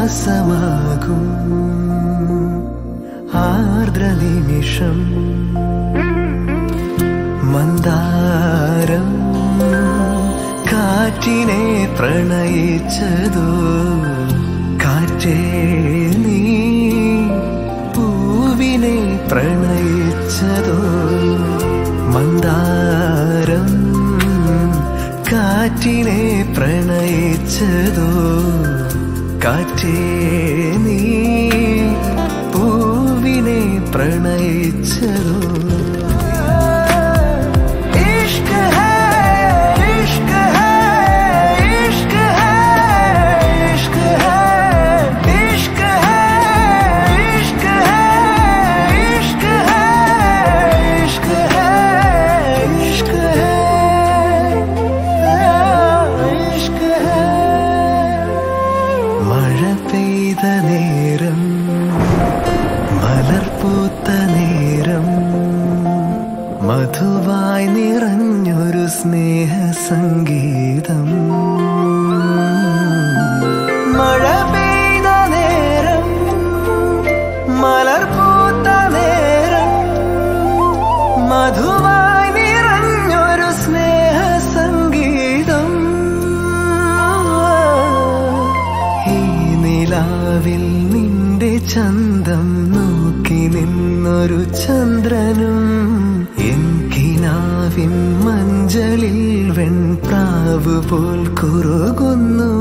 മാസമാകും ആർദ്ര നിമിഷം മന്ദാരം കാറ്റിനെ പ്രണയിച്ചതോ കാറ്റേ നീ പൂവിനെ പ്രണയിച്ചതോ മന്ദാരം കാറ്റിനെ പ്രണയിച്ചതോ കാറ്റേ നീ പൂവിനെ പ്രണയിച്ചതോ इश्क है इश्क है इश्क है इश्क है इश्क है इश्क है इश्क है इश्क है इश्क है इश्क है മഴ പെയ്ത നേരം മലർപൂത്ത നേരം മധുവായി നിറഞ്ഞൊരു സ്നേഹ സംഗീതം മഴ പെയ്ത നേരം മലർപൂത്ത നേരം മധുവായി നിറഞ്ഞൊരു സ്നേഹ സംഗീതം ഈ നിലാവിൽ നിന്റെ ചന്തം നോക്കി നിന്നൊരു ചന്ദ്രനും എൻ കിനാവിൻ മഞ്ചലിൽ വെൺപ്രാവ് പോൽ കുറുകുന്നു